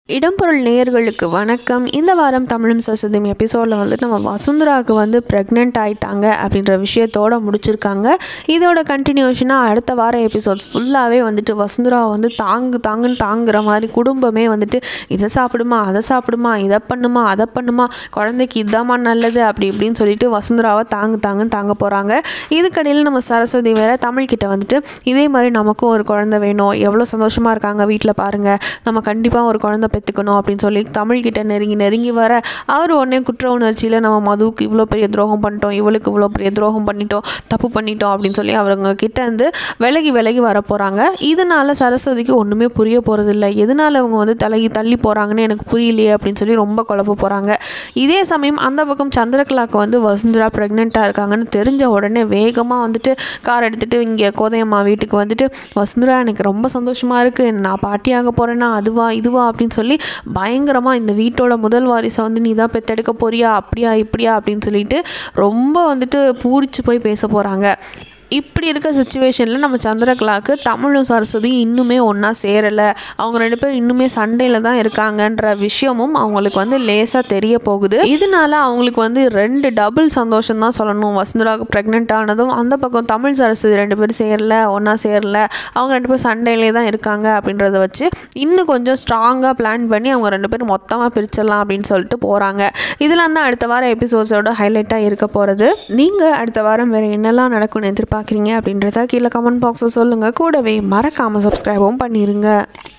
இடம்பொருள் நேயர்களுக்கு வணக்கம் இந்த வாரம் தமிழும் சசதியும் எபிசோடில் வந்துட்டு நம்ம வசுந்தராவுக்கு வந்து ப்ரெக்னென்ட் ஆயிட்டாங்க அப்படின்ற விஷயத்தோட முடிச்சிருக்காங்க இதோட கண்டினியூஷனாக அடுத்த வார எபிசோட்ஸ் ஃபுல்லாகவே வந்துட்டு வசுந்தரா வந்து தாங்கு தாங்குன்னு தாங்குற மாதிரி குடும்பமே வந்துட்டு இதை சாப்பிடுமா அதை சாப்பிடுமா இதை பண்ணுமா அதை பண்ணுமா குழந்தைக்கு இதாம்மா நல்லது அப்படி இப்படின்னு சொல்லிட்டு வசுந்தராவை தாங்கு தாங்குன்னு தாங்க போகிறாங்க இதுக்கடையில் நம்ம சரஸ்வதி வேற தமிழ்கிட்ட வந்துட்டு இதே மாதிரி நமக்கும் ஒரு குழந்தை வேணும் எவ்வளோ சந்தோஷமாக இருக்காங்க வீட்டில் பாருங்கள் நம்ம கண்டிப்பாக ஒரு குழந்தை பெற்றுக்கணும் அப்படின்னு சொல்லி தமிழ்கிட்ட நெருங்கி நெருங்கி வர அவர் உடனே குற்ற உணர்ச்சியில் நம்ம மதுவுக்கு இவ்வளோ பெரிய துரோகம் பண்ணிட்டோம் இவளுக்கு இவ்வளோ பெரிய துரோகம் பண்ணிட்டோம் தப்பு பண்ணிட்டோம் அப்படின்னு சொல்லி அவருங்க கிட்ட இருந்து விலகி விலகி வர போகிறாங்க இதனால சரஸ்வதிக்கு ஒன்றுமே புரிய போகிறதில்ல எதனால அவங்க வந்து தலைகி தள்ளி போகிறாங்கன்னு எனக்கு புரியலையே அப்படின்னு சொல்லி ரொம்ப குழப்ப போகிறாங்க இதே சமயம் அந்த பக்கம் சந்திரகலாக்கு வந்து வசுந்தரா ப்ரெக்னெண்ட்டாக இருக்காங்கன்னு தெரிஞ்ச உடனே வேகமாக வந்துட்டு கார் எடுத்துகிட்டு இங்கே கோதையம்மா வீட்டுக்கு வந்துட்டு வசுந்தரா எனக்கு ரொம்ப சந்தோஷமாக இருக்குது நான் பாட்டியாக போகிறேன்னா அதுவா இதுவா அப்படின்னு சொல்லி பயங்கரமாக இந்த வீட்டோட முதல் வாரிசை வந்து நீ தான் பெத்தெடுக்க போறியா அப்படியா இப்படியா அப்படின்னு சொல்லிட்டு ரொம்ப வந்துட்டு பூரிச்சு போய் பேச போகிறாங்க இப்படி இருக்க சுச்சுவேஷனில் நம்ம சந்திரகலாவுக்கு தமிழும் சரஸ்வதியும் இன்னுமே ஒன்றா சேரலை அவங்க ரெண்டு பேரும் இன்னுமே சண்டையில் தான் இருக்காங்கன்ற விஷயமும் அவங்களுக்கு வந்து லேசாக தெரிய போகுது இதனால அவங்களுக்கு வந்து ரெண்டு டபுள் சந்தோஷம் தான் சொல்லணும் வசுந்தராவுக்கு ப்ரெக்னென்ட் ஆனதும் அந்த பக்கம் தமிழ் சரஸ்வதி ரெண்டு பேரும் சேரல ஒன்றா சேரல அவங்க ரெண்டு பேரும் சண்டையிலே தான் இருக்காங்க அப்படின்றத வச்சு இன்னும் கொஞ்சம் ஸ்ட்ராங்காக பிளான் பண்ணி அவங்க ரெண்டு பேரும் மொத்தமாக பிரிச்சிடலாம் அப்படின்னு சொல்லிட்டு போகிறாங்க இதெல்லாம் தான் அடுத்த வாரம் எபிசோட்ஸோட ஹைலைட்டாக இருக்க போகிறது நீங்கள் அடுத்த வாரம் வேறு என்னெல்லாம் நடக்கும்னு எதிர்பார்க்குறீங்க அப்படின்றத கீழே கமெண்ட் பாக்ஸில் சொல்லுங்கள் கூடவே மறக்காமல் சப்ஸ்கிரைபும் பண்ணிடுங்க